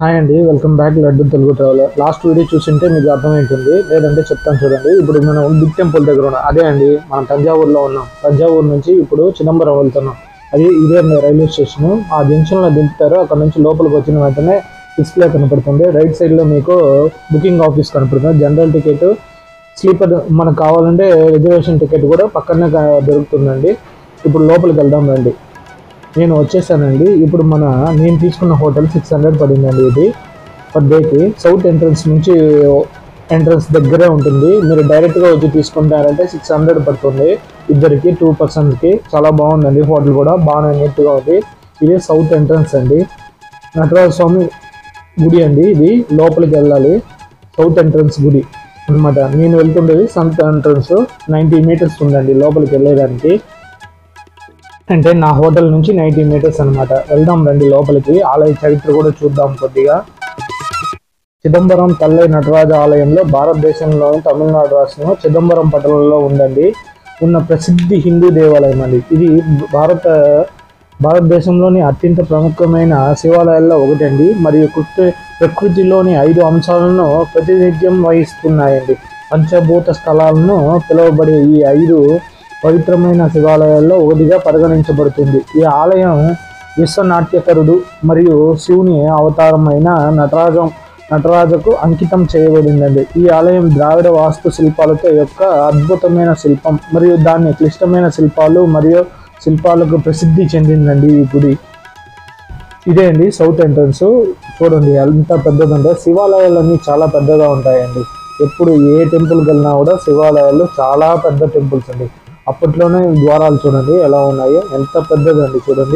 hi అండి welcome back Laddu Telugu traveller last video చూసింటే మీకు అర్థమైంటుంది లేదంటే చెప్తాను చూడండి ఇప్పుడు మనం బిగ్ టెంపుల్ దగ్గర ఉన్నాం అదే అండి మనం తంజావూరులో ఉన్నాం తంజావూరు నుంచి ఇప్పుడు చిదంబరం వెళ్తున్నాం అది ఇదే అండి రైల్వే స్టేషన్ ఆ జంక్షన్లో దింపుతారు అక్కడ నుంచి లోపలికి వచ్చిన వెంటనే డిస్ప్లే కనపడుతుంది రైట్ సైడ్లో మీకు బుకింగ్ ఆఫీస్ కనపడుతుంది జనరల్ టికెట్ స్లీపర్ మనకు కావాలంటే రిజర్వేషన్ టికెట్ కూడా పక్కనే క- దొరుకుతుందండి ఇప్పుడు లోపలికి వెళ్దాం రండి నేను వచ్చేసానండి ఇప్పుడు మన నేను తీసుకున్న హోటల్ సిక్స్ హండ్రెడ్ పడిందండి ఇది పర్ డేకి సౌత్ ఎంట్రన్స్ నుంచి ఎంట్రన్స్ దగ్గరే ఉంటుంది మీరు డైరెక్ట్గా వచ్చి తీసుకుంటారంటే సిక్స్ హండ్రెడ్ పడుతుంది ఇద్దరికి టూ పర్సన్కి చాలా బాగుందండి హోటల్ కూడా బాగా నీట్గా ఉంది ఇదే సౌత్ ఎంట్రన్స్ అండి నటరాజ స్వామి గుడి అండి ఇది లోపలికి వెళ్ళాలి సౌత్ ఎంట్రన్స్ గుడి అన్నమాట నేను వెళ్తుండేది సౌత్ ఎంట్రన్స్ నైంటీ మీటర్స్ ఉందండి లోపలికి వెళ్ళేదానికి అంటే నా హోటల్ నుంచి నైంటీ మీటర్స్ అన్నమాట వెళ్దాం రండి లోపలికి ఆలయ చరిత్ర కూడా చూద్దాం కొద్దిగా చిదంబరం తల్లై నటరాజ ఆలయంలో భారతదేశంలోని తమిళనాడు రాష్ట్రంలో చిదంబరం పట్టణంలో ఉందండి ఉన్న ప్రసిద్ధి హిందూ దేవాలయం అండి ఇది భారత భారతదేశంలోని అత్యంత ప్రముఖమైన శివాలయాల్లో ఒకటండి మరియు కృత్య ప్రకృతిలోని ఐదు అంశాలను ప్రాతినిధ్యం వహిస్తున్నాయండి పంచభూత స్థలాలను పిలువబడే ఈ ఐదు పవిత్రమైన శివాలయాల్లో ఒకటిగా పరిగణించబడుతుంది ఈ ఆలయం విశ్వనాట్యకరుడు మరియు శివుని అవతారమైన నటరాజం నటరాజకు అంకితం చేయబడిందండి ఈ ఆలయం ద్రావిడ వాస్తు శిల్పాలతో యొక్క అద్భుతమైన శిల్పం మరియు దాని క్లిష్టమైన శిల్పాలు మరియు శిల్పాలకు ప్రసిద్ధి చెందిందండి ఈ గుడి ఇదే అండి సౌత్ ఎంట్రన్స్ చూడండి ఎంత పెద్దదంటే శివాలయాలన్నీ చాలా పెద్దగా ఉంటాయండి ఎప్పుడు ఏ టెంపుల్కి వెళ్ళినా కూడా శివాలయాలు చాలా పెద్ద టెంపుల్స్ అండి అప్పట్లోనే ద్వారాలు చూడండి ఎలా ఉన్నాయో ఎంత పెద్దదండి చూడండి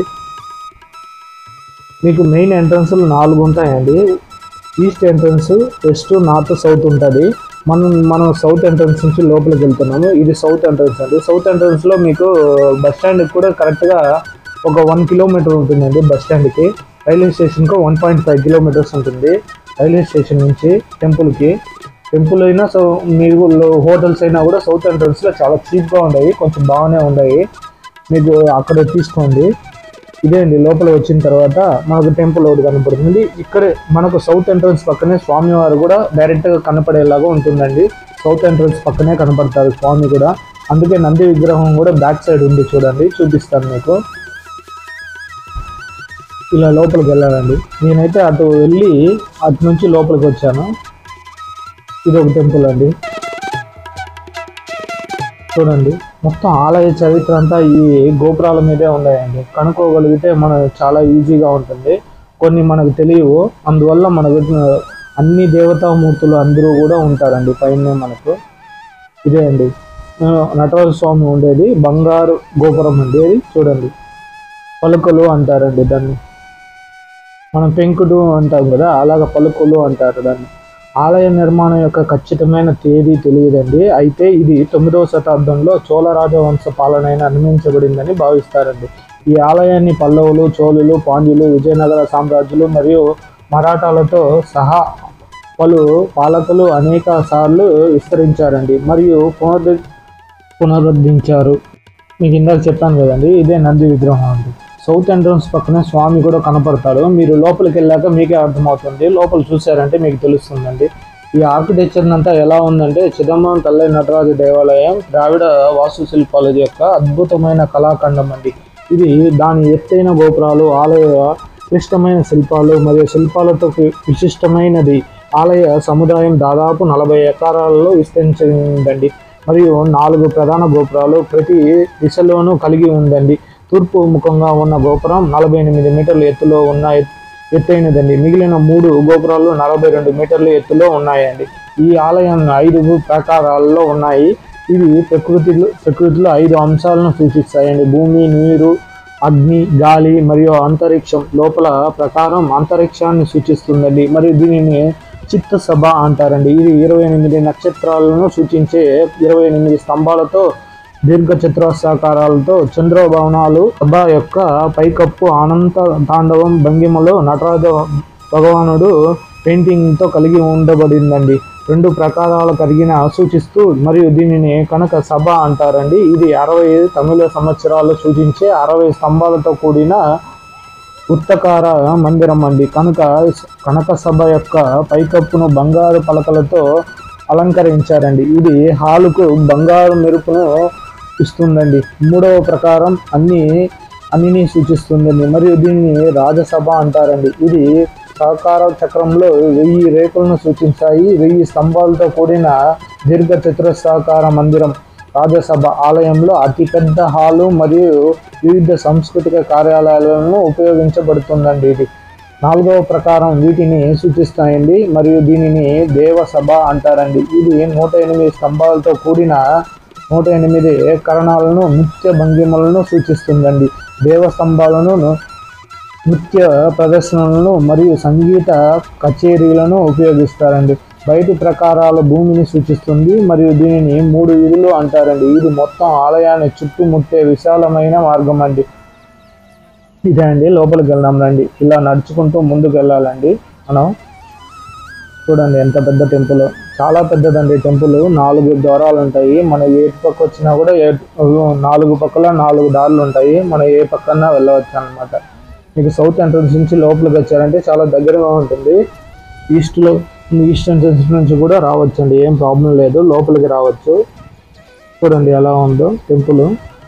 మీకు మెయిన్ ఎంట్రన్స్ నాలుగు ఉంటాయండి east entrance west north south ఉంటుంది మనం మనం సౌత్ ఎంట్రన్స్ నుంచి లోపలికి వెళ్తున్నాము ఇది సౌత్ ఎంట్రన్స్ అండి సౌత్ ఎంట్రన్స్లో మీకు బస్ స్టాండ్కి కూడా కరెక్ట్గా ఒక వన్ కిలోమీటర్ ఉంటుందండి బస్ స్టాండ్కి రైల్వే స్టేషన్కి వన్ పాయింట్ ఫైవ్ కిలోమీటర్స్ ఉంటుంది రైల్వే స్టేషన్ నుంచి టెంపుల్కి టెంపుల్ అయినా సో మీరు హోటల్స్ అయినా కూడా సౌత్ ఎంట్రన్స్లో చాలా చీప్గా ఉన్నాయి కొంచెం బాగానే ఉన్నాయి మీకు అక్కడ తీసుకోండి ఇదే అండి లోపల వచ్చిన తర్వాత మనకు టెంపుల్ ఒకటి కనపడుతుంది ఇక్కడే మనకు సౌత్ ఎంట్రన్స్ పక్కనే స్వామివారు కూడా డైరెక్ట్గా కనపడేలాగా ఉంటుందండి సౌత్ ఎంట్రన్స్ పక్కనే కనపడతారు స్వామి కూడా అందుకే నంది విగ్రహం కూడా బ్యాక్ సైడ్ ఉంది చూడండి చూపిస్తాను మీకు ఇలా లోపలికి వెళ్ళాలండి నేనైతే అటు వెళ్ళి అటు నుంచి లోపలికి వచ్చాను ఇది ఒక టెంపుల్ అండి చూడండి మొత్తం ఆలయ చరిత్ర అంతా ఈ గోపురాల మీదే ఉన్నాయండి కనుక్కోగలిగితే మనం చాలా ఈజీగా ఉంటుంది కొన్ని మనకు తెలియవు అందువల్ల మనకు అన్ని దేవతామూర్తులు అందరూ కూడా ఉంటారండి పైన మనకు ఇదే అండి ఆ, నటరాజ స్వామి ఉండేది బంగారు గోపురం అండి అది చూడండి పలుకలు అంటారండి దాన్ని మనం పెంకుడు అంటాం కదా అలాగ పలుకులు అంటారు దాన్ని ఆలయ నిర్మాణం యొక్క ఖచ్చితమైన తేదీ తెలియదండి అయితే ఇది తొమ్మిదవ శతాబ్దంలో చోళ రాజవంశ పాలనైన నిర్మించబడిందని భావిస్తారండి ఈ ఆలయాన్ని పల్లవులు చోళులు పాండ్యులు విజయనగర సామ్రాజ్యులు మరియు మరాఠాలతో సహా పలు పాలకులు అనేక సార్లు విస్తరించారండి మరియు పునరుద్ధ పునరుద్ధరించారు మీకు ఇందాక చెప్పాను కదండి ఇదే నంది విగ్రహం అండి సౌత్ ఎంట్రన్స్ పక్కనే స్వామి కూడా కనపడతాడు మీరు లోపలికి వెళ్ళాక మీకే అర్థమవుతుంది లోపల చూసారంటే మీకు తెలుస్తుందండి ఈ ఆర్కిటెక్చర్ అంతా ఎలా ఉందంటే చిదంబరం తల్లై నటరాజు దేవాలయం ద్రావిడ వాస్తుశిల్పాల యొక్క అద్భుతమైన కళాఖండం అండి ఇది దాని ఎత్తైన గోపురాలు ఆలయ క్లిష్టమైన శిల్పాలు మరియు శిల్పాలతో వి- విశిష్టమైనది ఆలయ సముదాయం దాదాపు నలభై ఎకరాలలో విస్తరించిందండి మరియు నాలుగు ప్రధాన గోపురాలు ప్రతి దిశలోనూ కలిగి ఉందండి తూర్పు ముఖంగా ఉన్న గోపురం నలభై ఎనిమిది మీటర్ల ఎత్తులో ఉన్న ఎత్- ఎత్తైనదండి మిగిలిన మూడు గోపురాలు నలభై రెండు మీటర్ల ఎత్తులో ఉన్నాయండి ఈ ఆలయం ఐదు ప్రకారాల్లో ఉన్నాయి ఇవి ప్రకృతిలో ప్రకృతిలో ఐదు అంశాలను సూచిస్తాయండి భూమి నీరు అగ్ని గాలి మరియు అంతరిక్షం లోపల ప్రకారం అంతరిక్షాన్ని సూచిస్తుందండి మరియు దీనిని చిత్త సభ అంటారండి ఇది ఇరవై ఎనిమిది నక్షత్రాలను సూచించే ఇరవై ఎనిమిది స్తంభాలతో దీర్ఘ చతురస్రాకారాలతో చంద్రభవనాలు సభ యొక్క పైకప్పు అనంత తాండవం భంగిమలో నటరాజ భగవానుడు పెయింటింగ్తో కలిగి ఉండబడిందండి రెండు ప్రకారాలు కలిగిన సూచిస్తూ మరియు దీనిని కనుక సభ అంటారండి ఇది అరవై తమిళ సంవత్సరాలు సూచించే అరవై స్తంభాలతో కూడిన వృత్తకార మందిరం అండి కనుక కనక సభ యొక్క పైకప్పును బంగారు పలకలతో అలంకరించారండి ఇది హాలుకు బంగారు మెరుపును ఇస్తుందండి మూడవ ప్రకారం అన్ని అన్నిని సూచిస్తుందండి మరియు దీన్ని రాజసభ అంటారండి ఇది సహకార చక్రంలో వెయ్యి రేకులను సూచించాయి వెయ్యి స్తంభాలతో కూడిన దీర్ఘ చతురస్రాకార మందిరం రాజసభ ఆలయంలో అతిపెద్ద హాలు మరియు వివిధ సాంస్కృతిక కార్యాలయాలను ఉపయోగించబడుతుందండి ఇది నాలుగవ ప్రకారం వీటిని సూచిస్తాయండి మరియు దీనిని దేవసభ అంటారండి ఇది నూట ఎనిమిది స్తంభాలతో కూడిన నూట ఎనిమిది కరణాలను నృత్య భంగిమలను సూచిస్తుందండి దేవస్తంభాలను నృత్య ప్రదర్శనలను మరియు సంగీత కచేరీలను ఉపయోగిస్తారండి బయటి ప్రకారాల భూమిని సూచిస్తుంది మరియు దీనిని మూడు వీధులు అంటారండి ఇది మొత్తం ఆలయాన్ని చుట్టుముట్టే విశాలమైన మార్గం అండి ఇదే అండి లోపలికి వెళ్దాం రండి ఇలా నడుచుకుంటూ ముందుకు వెళ్ళాలండి మనం చూడండి ఎంత పెద్ద టెంపుల్ చాలా పెద్దదండి టెంపుల్ నాలుగు ద్వారాలు ఉంటాయి మనం ఏ పక్క వచ్చినా కూడా ఏ నాలుగు పక్కల నాలుగు దారులు ఉంటాయి మనం ఏ పక్కన వెళ్ళవచ్చు అన్నమాట మీకు సౌత్ ఎంట్రన్స్ నుంచి లోపలికి వచ్చారంటే చాలా దగ్గరగా ఉంటుంది ఈస్ట్లో ఈస్ట్ ఎంట్రన్స్ నుంచి కూడా రావచ్చు అండి ఏం ప్రాబ్లం లేదు లోపలికి రావచ్చు చూడండి ఎలా ఉందో టెంపుల్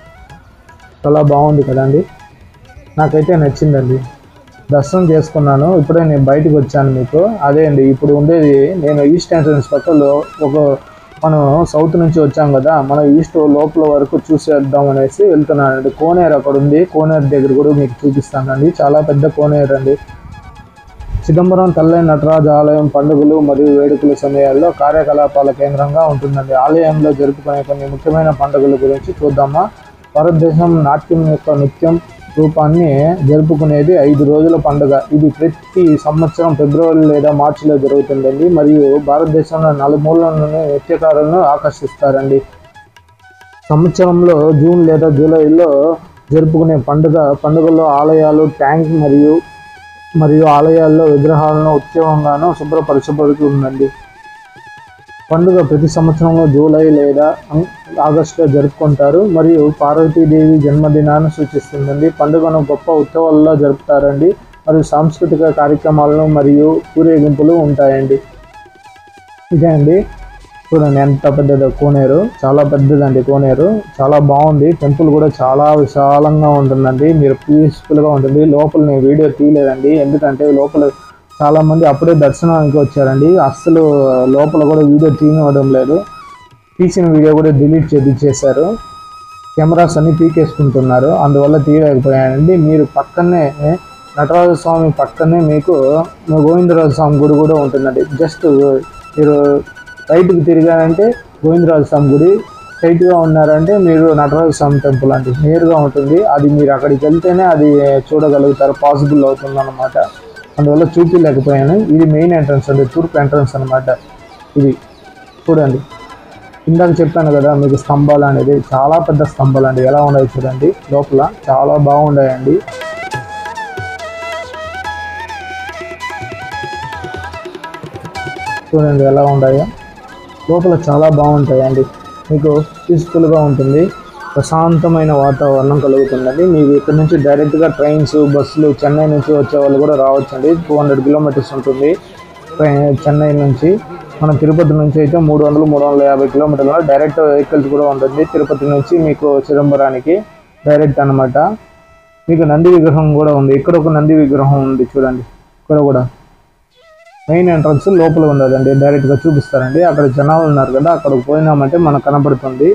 చాలా బాగుంది కదండి నాకైతే నచ్చిందండి దర్శనం చేసుకున్నాను ఇప్పుడే నేను బయటకు వచ్చాను మీకు అదే అండి ఇప్పుడు ఉండేది నేను ఈస్ట్ ఎంట్రన్స్ పక్కలో ఒక మనం సౌత్ నుంచి వచ్చాం కదా మనం ఈస్ట్ లోపల వరకు చూసేద్దాం అనేసి వెళ్తున్నానండి కోనేరు అక్కడ ఉంది కోనేరు దగ్గర కూడా మీకు చూపిస్తానండి చాలా పెద్ద కోనేరు అండి చిదంబరం తల్లైన నటరాజ ఆలయం పండుగలు మరియు వేడుకల సమయాల్లో కార్యకలాపాల కేంద్రంగా ఉంటుందండి ఆలయంలో జరుపుకునే కొన్ని ముఖ్యమైన పండుగల గురించి చూద్దామా భారతదేశం నాట్యం యొక్క నృత్యం రూపాన్ని జరుపుకునేది ఐదు రోజుల పండుగ ఇది ప్రతి సంవత్సరం ఫిబ్రవరి లేదా మార్చిలో జరుగుతుందండి మరియు భారతదేశంలో నలుమూలల నుండి నృత్యకారులను ఆకర్షిస్తారండి సంవత్సరంలో జూన్ లేదా జూలైలో జరుపుకునే పండుగ పండుగల్లో ఆలయాలు ట్యాంక్ మరియు మరియు ఆలయాల్లో విగ్రహాలను ఉత్సవంగాను శుభ్రపరచబడుతుందండి పండుగ ప్రతి సంవత్సరంలో జూలై లేదా అం- ఆగస్టులో జరుపుకుంటారు మరియు పార్వతీదేవి జన్మదినాన్ని సూచిస్తుందండి పండుగను గొప్ప ఉత్సవాల్లో జరుపుతారండి మరియు సాంస్కృతిక కార్యక్రమాలను మరియు ఊరేగింపులు ఉంటాయండి ఇదే అండి చూడండి ఎంత పెద్దదో కోనేరు చాలా పెద్దదండి కోనేరు చాలా బాగుంది టెంపుల్ కూడా చాలా విశాలంగా ఉంటుందండి మీరు పీస్ఫుల్గా ఉంటుంది లోపల నేను వీడియో తీయలేదండి ఎందుకంటే లోపల చాలా మంది అప్పుడే దర్శనానికి వచ్చారండి అస్సలు లోపల కూడా వీడియో తీయనివ్వడం లేదు తీసిన వీడియో కూడా డిలీట్ చేసి చేశారు కెమెరాస్ అన్ని పీకేసుకుంటున్నారు అందువల్ల తీయలేకపోయానండి మీరు పక్కనే నటరాజ స్వామి పక్కనే మీకు గోవిందరాజ స్వామి గుడి కూడా ఉంటుందండి జస్ట్ మీరు రైట్కి తిరిగారంటే గోవిందరాజ స్వామి గుడి స్ట్రైట్గా ఉన్నారంటే మీరు నటరాజ స్వామి టెంపుల్ అండి నేరుగా ఉంటుంది అది మీరు అక్కడికి వెళ్తేనే అది చూడగలుగుతారు పాసిబుల్ అవుతుంది అనమాట అందువల్ల చూపించలేకపోయాను ఇది మెయిన్ ఎంట్రన్స్ అండి తూర్పు ఎంట్రన్స్ అనమాట ఇది చూడండి ఇందాక చెప్పాను కదా మీకు స్తంభాలు అనేది చాలా పెద్ద స్తంభాలు అండి ఎలా ఉన్నాయి చూడండి లోపల చాలా బాగున్నాయండి చూడండి ఎలా ఉన్నాయో లోపల చాలా బాగుంటాయండి మీకు పీస్ఫుల్గా ఉంటుంది ప్రశాంతమైన వాతావరణం కలుగుతుందండి మీకు ఇక్కడ నుంచి డైరెక్ట్గా ట్రైన్స్ బస్సులు చెన్నై నుంచి వచ్చే వాళ్ళు కూడా రావచ్చండి టూ హండ్రెడ్ కిలోమీటర్స్ ఉంటుంది ట్రై- చెన్నై నుంచి మన తిరుపతి నుంచి అయితే మూడు వందలు మూడు వందల యాభై కిలోమీటర్ల డైరెక్ట్ వెహికల్స్ కూడా ఉంటుంది తిరుపతి నుంచి మీకు చిదంబరానికి డైరెక్ట్ అన్నమాట మీకు నంది విగ్రహం కూడా ఉంది ఇక్కడ ఒక నంది విగ్రహం ఉంది చూడండి ఇక్కడ కూడా మెయిన్ ఎంట్రన్స్ లోపల ఉండదండి డైరెక్ట్గా చూపిస్తారండి అక్కడ జనాలు ఉన్నారు కదా అక్కడికి పోయినామంటే మనకు కనపడుతుంది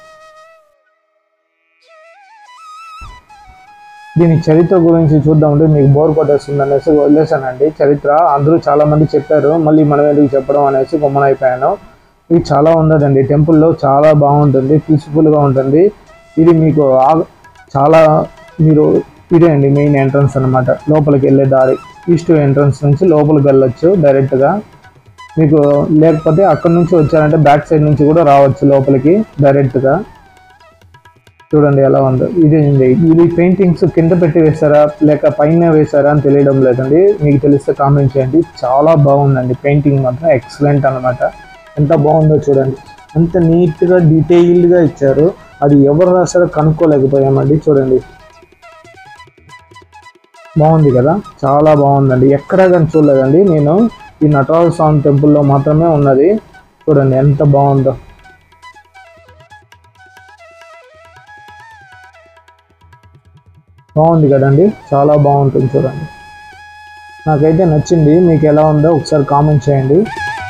దీని చరిత్ర గురించి చూద్దామంటే మీకు బోర్ కొట్టేస్తుంది అనేసి వదిలేసానండి చరిత్ర అందరూ చాలా మంది చెప్పారు మళ్ళీ మనం ఎందుకు చెప్పడం అనేసి గమ్మనైపోయాను ఇది చాలా ఉండదండి టెంపుల్లో చాలా బాగుంటుంది పీస్ఫుల్గా ఉంటుంది ఇది మీకు ఆ- చాలా మీరు ఇదే అండి మెయిన్ ఎంట్రన్స్ అన్నమాట లోపలికి వెళ్ళే దారి ఈస్ట్ ఎంట్రన్స్ నుంచి లోపలికి వెళ్ళొచ్చు డైరెక్ట్గా మీకు లేకపోతే అక్కడ నుంచి వచ్చారంటే బ్యాక్ సైడ్ నుంచి కూడా రావచ్చు లోపలికి డైరెక్ట్గా చూడండి ఎలా ఉందో ఇది ఉంది ఇది పెయింటింగ్స్ కింద పెట్టి వేశారా లేక పైన వేశారా అని తెలియడం లేదండి మీకు తెలిస్తే కామెంట్ చేయండి చాలా బాగుందండి పెయింటింగ్ మాత్రం ఎక్సలెంట్ అన్నమాట ఎంత బాగుందో చూడండి ఎంత నీట్గా డీటెయిల్డ్గా ఇచ్చారు అది ఎవరు రాశారో కనుక్కోలేకపోయామండి చూడండి బాగుంది కదా చాలా బాగుందండి ఎక్కడ కానీ చూడలేదండి నేను ఈ నటరాజ స్వామి టెంపుల్లో మాత్రమే ఉన్నది చూడండి ఎంత బాగుందో బాగుంది కదండి చాలా బాగుంటుంది చూడండి నాకైతే నచ్చింది మీకు ఎలా ఉందో ఒకసారి కామెంట్ చేయండి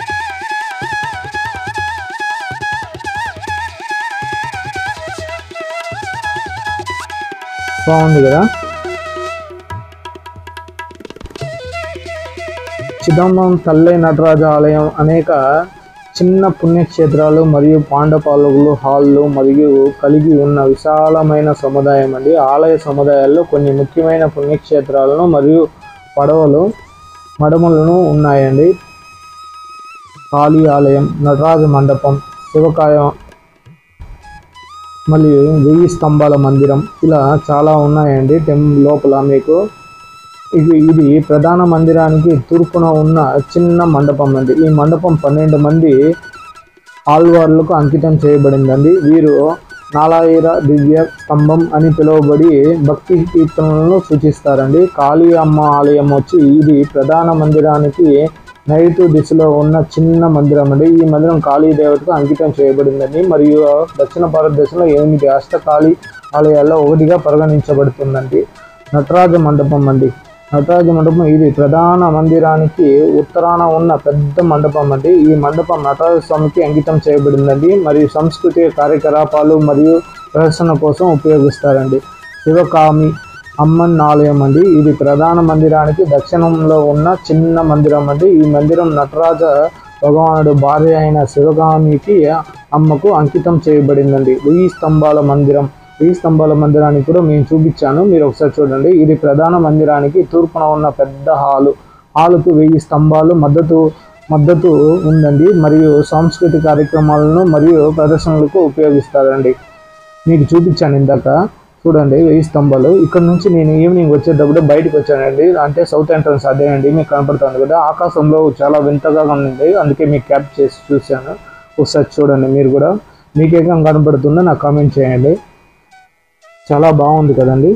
బాగుంది కదా చిదంబరం తల్లై నటరాజ ఆలయం అనేక చిన్న పుణ్యక్షేత్రాలు మరియు పాండపాలకులు హాళ్ళు మరియు కలిగి ఉన్న విశాలమైన సముదాయం అండి ఆలయ సముదాయాల్లో కొన్ని ముఖ్యమైన పుణ్యక్షేత్రాలను మరియు పడవలు మడమలను ఉన్నాయండి కాళీ ఆలయం నటరాజ మండపం శివకాయ మళ్ళీ వెయ్యి స్తంభాల మందిరం ఇలా చాలా ఉన్నాయండి టెం లోపల మీకు ఇది ఇది ప్రధాన మందిరానికి తూర్పున ఉన్న చిన్న మండపం అండి ఈ మండపం పన్నెండు మంది ఆల్వార్లకు అంకితం చేయబడిందండి వీరు నాలాయిర దివ్య స్తంభం అని పిలువబడి భక్తి కీర్తనలను సూచిస్తారండి కాళీ అమ్మ ఆలయం వచ్చి ఇది ప్రధాన మందిరానికి నైరుతి దిశలో ఉన్న చిన్న మందిరం అండి ఈ మందిరం కాళీ దేవతకు అంకితం చేయబడిందండి మరియు దక్షిణ భారతదేశంలో ఎనిమిది అష్టకాళీ ఆలయాల్లో ఒకటిగా పరిగణించబడుతుందండి నటరాజ మండపం అండి నటరాజ మండపం ఇది ప్రధాన మందిరానికి ఉత్తరాన ఉన్న పెద్ద మండపం అండి ఈ మండపం నటరాజ స్వామికి అంకితం చేయబడిందండి మరియు సాంస్కృతిక కార్యకలాపాలు మరియు ప్రదర్శన కోసం ఉపయోగిస్తారండి శివకామి అమ్మన్ ఆలయం అండి ఇది ప్రధాన మందిరానికి దక్షిణంలో ఉన్న చిన్న మందిరం అండి ఈ మందిరం నటరాజ భగవానుడు భార్య అయిన శివగామికి అమ్మకు అంకితం చేయబడిందండి వెయ్యి స్తంభాల మందిరం వెయ్యి స్తంభాల మందిరానికి కూడా మేము చూపించాను మీరు ఒకసారి చూడండి ఇది ప్రధాన మందిరానికి తూర్పున ఉన్న పెద్ద హాలు హాలుకు వెయ్యి స్తంభాలు మద్దతు మద్దతు ఉందండి మరియు సాంస్కృతిక కార్యక్రమాలను మరియు ప్రదర్శనలకు ఉపయోగిస్తారండి మీకు చూపించాను ఇందాక చూడండి వెయ్యి స్తంభాలు ఇక్కడ నుంచి నేను ఈవినింగ్ వచ్చేటప్పుడు బయటకు వచ్చానండి అంటే సౌత్ ఎంట్రన్స్ అదే అండి మీకు కనపడుతుంది కదా ఆకాశంలో చాలా వింతగా ఉంది అందుకే మీకు క్యాప్ చేసి చూశాను ఒకసారి చూడండి మీరు కూడా మీకేం కనపడుతుందో నాకు కామెంట్ చేయండి చాలా బాగుంది కదండి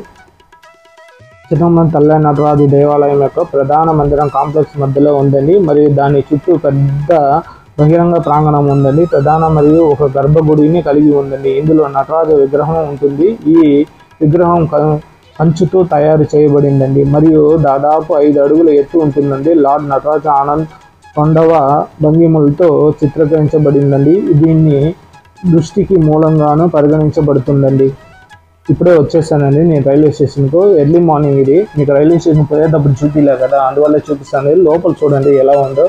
చిదంబరం తల్ల నటరాజు దేవాలయం యొక్క ప్రధాన మందిరం కాంప్లెక్స్ మధ్యలో ఉందండి మరియు దాని చుట్టూ పెద్ద బహిరంగ ప్రాంగణం ఉందండి ప్రధాన మరియు ఒక గర్భగుడిని కలిగి ఉందండి ఇందులో నటరాజు విగ్రహం ఉంటుంది ఈ విగ్రహం క- కంచుతో తయారు చేయబడిందండి మరియు దాదాపు ఐదు అడుగుల ఎత్తు ఉంటుందండి లార్డ్ నటరాజ ఆనంద్ రెండవ భంగిములతో చిత్రీకరించబడిందండి దీన్ని దృష్టికి మూలంగాను పరిగణించబడుతుందండి ఇప్పుడే వచ్చేసానండి నేను రైల్వే స్టేషన్కు ఎర్లీ మార్నింగ్ ఇది మీకు రైల్వే స్టేషన్ పోయేటప్పుడు చూపిలే కదా అందువల్ల చూపిస్తాను లోపల చూడండి ఎలా ఉందో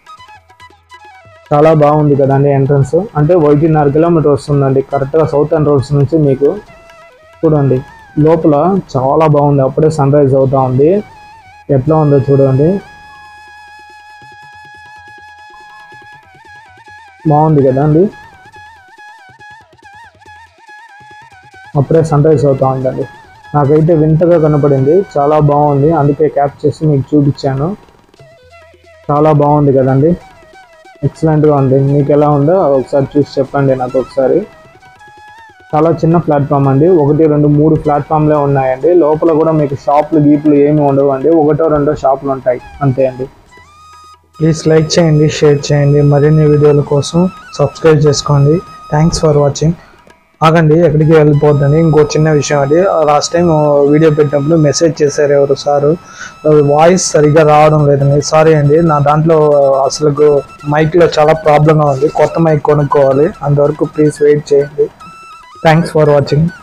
చాలా బాగుంది కదండి ఎంట్రన్స్ అంటే ఒకటిన్నర కిలోమీటర్ వస్తుందండి కరెక్ట్గా సౌత్ ఎంట్రన్స్ నుంచి మీకు చూడండి లోపల చాలా బాగుంది అప్పుడే సన్ రైజ్ అవుతా ఉంది ఎట్లా ఉందో చూడండి బాగుంది కదా అండి అప్పుడే సన్ రైజ్ అవుతా ఉందండి నాకైతే వింతగా కనపడింది చాలా బాగుంది అందుకే క్యాప్ చేసి మీకు చూపించాను చాలా బాగుంది కదండి ఎక్సలెంట్గా ఉంది మీకు ఎలా ఉందో ఒకసారి చూసి చెప్పండి నాకు ఒకసారి చాలా చిన్న ప్లాట్ఫామ్ అండి ఒకటి రెండు మూడు ప్లాట్ఫామ్లే ఉన్నాయండి లోపల కూడా మీకు షాపులు గీపులు ఏమి ఉండవు అండి ఒకటో రెండో షాపులు ఉంటాయి అంతే అండి ప్లీజ్ లైక్ చేయండి షేర్ చేయండి మరిన్ని వీడియోల కోసం సబ్స్క్రైబ్ చేసుకోండి థ్యాంక్స్ ఫర్ వాచింగ్ ఆగండి ఎక్కడికి వెళ్ళిపోద్దని ఇంకో చిన్న విషయం అండి లాస్ట్ టైం వీడియో పెట్టినప్పుడు మెసేజ్ చేశారు ఎవరు సారు వాయిస్ సరిగ్గా రావడం లేదండి సారీ అండి నా దాంట్లో అసలు మైక్లో చాలా ప్రాబ్లంగా ఉంది కొత్త మైక్ కొనుక్కోవాలి అంతవరకు ప్లీజ్ వెయిట్ చేయండి థ్యాంక్స్ ఫర్ వాచింగ్